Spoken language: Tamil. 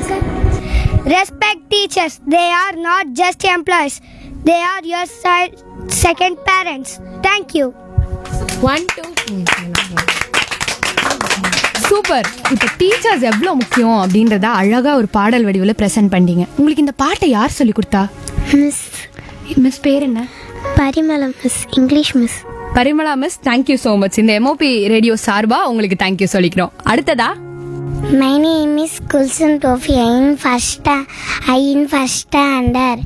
Respect teachers. They are not just employees. They are your side, second parents. Thank you. One two super இப்போ டீச்சர்ஸ் எவ்வளோ முக்கியம் அப்படின்றத அழகா ஒரு பாடல் வடிவில் ப்ரெசென்ட் பண்ணீங்க உங்களுக்கு இந்த பாட்டை யார் சொல்லி கொடுத்தா Miss மிஸ் பேர் என்ன Parimalam Miss. English Miss. Parimala miss thank you so much இந்த எம்ஓபி ரேடியோ சார்பா உங்களுக்கு தேங்க்யூ சொல்லிக்கிறோம் அடுத்ததா My name is Kulsun Tofi. I in first, I in first standard.